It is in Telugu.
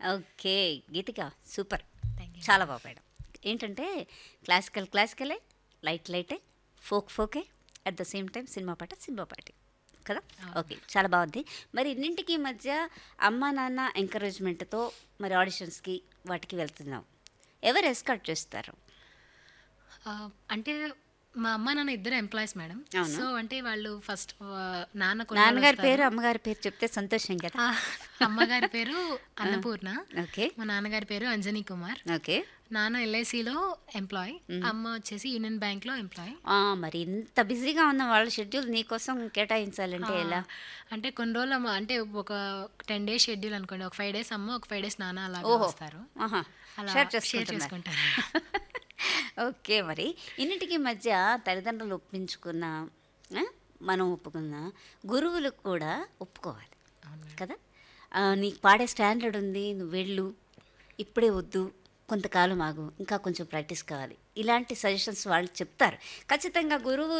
Okay Geethika super thank you చాలా బాగా పాడాం ఏంటంటే క్లాసికల్ క్లాసికలే లైట్ లైటే ఫోక్ ఫోకే at the same time cinema పాట సినిమా పాటే కదా ఓకే చాలా బాగుంది మరి ఇన్నింటికి మధ్య అమ్మ నాన్న ఎంకరేజ్మెంట్తో మరి ఆడిషన్స్కి వాటికి వెళ్తున్నాం ఎవరు ఎస్కాట్ చేస్తారు ఆ, అంటే మా అమ్మ నాన్న ఇద్దరు ఎంప్లాయీస్ మేడం అవునా? సో అంటే వాళ్ళు ఫస్ట్ నాన్న కొన్ని నాన్నగారి రోజులు పేరు అమ్మగారి పేరు చెప్తే సంతోషం కదా ఆ, అమ్మగారి పేరు అన్నపూర్ణ ఓకే మా నాన్నగారి పేరు అంజనీ కుమార్ ఓకే నాన్న ఎల్ఐసిలో ఎంప్లాయ్ అమ్మ వచ్చేసి యూనియన్ బ్యాంక్లో ఎంప్లాయ్ ఆ, మరి ఇంత బిజీగా ఉన్న వాళ్ళ షెడ్యూల్ నీకోసం కేటాయించాలంటే ఎలా అంటే కొన్ని రోజులు అమ్మ అంటే ఒక టెన్ డేస్ షెడ్యూల్ అనుకోండి ఒక ఫైవ్ డేస్ అమ్మ ఒక ఫైవ్ డేస్ నాన్న అలా ఓహో వస్తారు ఆహా అలా షేర్ షేర్ చేసుకుంటున్నారు చేసుకుంటారు ఓకే మరి ఇన్నిటికి మధ్య తల్లిదండ్రులు ఒప్పించుకున్న ఆ, మనం ఒప్పుకున్న గురువులు కూడా ఒప్పుకోవాలి కదా ఆ, నీకు పాడే స్టాండర్డ్ ఉంది నువ్వు వెళ్ళు ఇప్పుడే వద్దు కొంతకాలం ఆగు ఇంకా కొంచెం ప్రాక్టీస్ కావాలి ఇలాంటి సజెషన్స్ వాళ్ళు చెప్తారు ఖచ్చితంగా గురువు